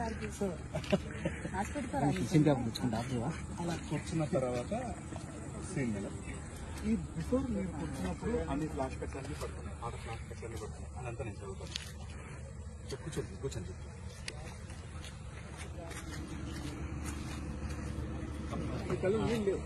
అలా కూర్చున్న తర్వాత సీన్ మేడం ఈ బిఫోర్ మీరు కూర్చున్నప్పుడు అన్ని ఫ్లాష్ బ్యాక్స్ అన్ని పడుతున్నాయి ఆడ ఫ్లాష్ బ్యాక్స్ అన్ని పడుతున్నాయి అదంతా నేను చదువుతాను చెప్పు, కూర్చోండి కూర్చొని చెప్పు ఈ కళ్ళు ఏం లేవు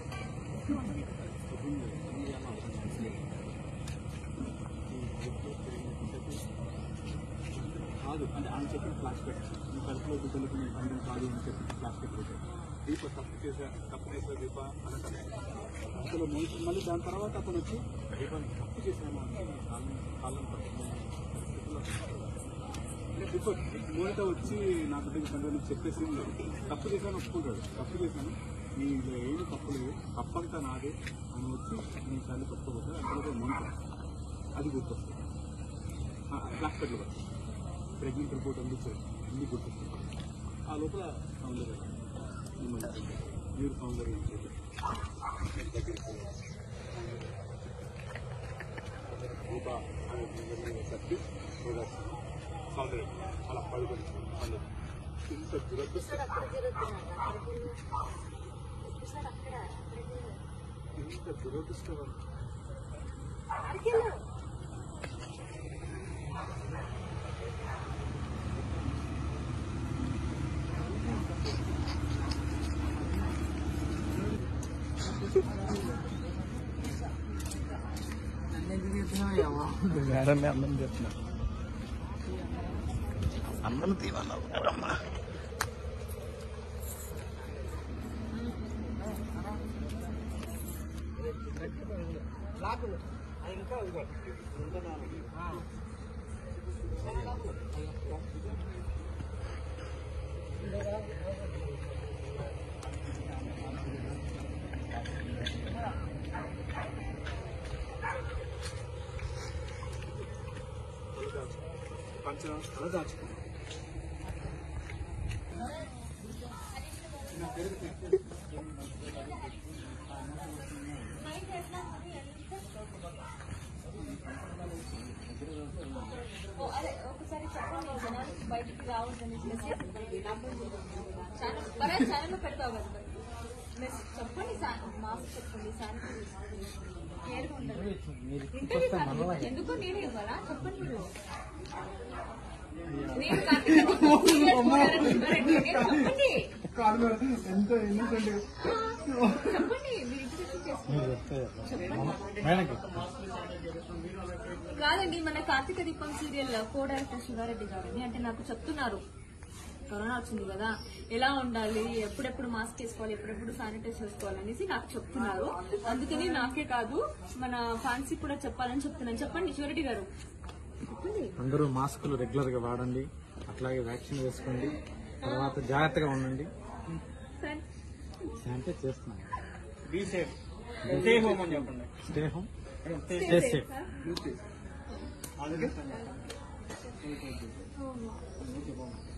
కాదు అంటే ఆయన చెప్పిన ఫ్లాష్ బ్యాక్ మీ కడుపులో బిడ్డలకు నేను తండ్రి కాదు అని చెప్పి ఫ్లాష్ బ్యాక్ పెట్టారు దీప తప్పు చేసా తప్పు చేసా దీప అనటం అసలు మనిషి మళ్ళీ దాని తర్వాత అతను వచ్చి దీప నేను తప్పు చేశాను అంటే నా కాళ్ళని కాళ్ళని పట్టుకునే స్థితిలో అంటే బిఫోర్ మోనిట వచ్చి నా బిడ్డకి తండ్రి అని చెప్పేసి తప్పు చేశాను ఒప్పుకుంటాడు తప్పు చేశాను నీ ఇందులో ఏమి తప్పు లేదు తప్పంతా నాదే అని వచ్చి నీ తల్లి పట్టుకోబోతాడు అందులో మోనిట అది గుర్తొస్తుంది ఫ్లాష్ బ్యాక్లో పడుతుంది ప్రెగ్నెంట్ రిపోర్ట్ అందించారు అన్ని గుర్తిస్తుంది ఆ లోపల సౌందర్య మిమ్మల్ని మీరు సౌందర్యం చూసి రూప అనే నిజంగా చెప్పి చూడాల్సింది సౌందర్యం అలా పడుకొని పండుగ ఇంత దురదృష్టం ఇంత దురదృష్టం మేడమే అందం చెప్తున్నా అందరం తీవాలమ్మా పంచడం అలా దాచుకో అదే ఒకసారి చెప్పండి జనానికి బయటికి రావద్దని మెసేజ్ ఛానల్ మరే ఛానల్లో పెడతావు కదా మెసేజ్ చెప్పండి మాస్క్ చెప్పండి శానిటైజర్ కేర్గా ఉండండి ఇంటర్వ్యూ కాదు. ఎందుకు నేనే ఇవ్వాలా చెప్పండి మీరు నేను కార్తీక చెప్పండి ఎంత ఎందుకంటే చెప్పండి మీరు ఇంట్రడ్యూషన్ చేసుకోండి మేడంకి కాదండి మన కార్తీక దీపం సీరియల్ కో డైరెక్టర్ శివారెడ్డి గారని అంటే నాకు చెప్తున్నారు కరోనా వచ్చింది కదా ఎలా ఉండాలి ఎప్పుడెప్పుడు మాస్క్ వేసుకోవాలి ఎప్పుడెప్పుడు శానిటైజ్ చేసుకోవాలి అనేసి నాకు చెప్తున్నారు అందుకని నాకే కాదు మన ఫ్యాన్సీ కూడా చెప్పాలని చెప్తున్నాను చెప్పండి శివరెడ్డి గారు చెప్పండి అందరూ మాస్కులు రెగ్యులర్ గా వాడండి అట్లాగే వ్యాక్సిన్ వేసుకోండి తర్వాత జాగ్రత్తగా ఉండండి సరే. శానిటైజ్ చేస్తున్నాం బీ సేఫ్ స్టే హోమ్ అని చెప్పండి స్టే హోమ్ స్టే సేఫ్ అందుకే అవును.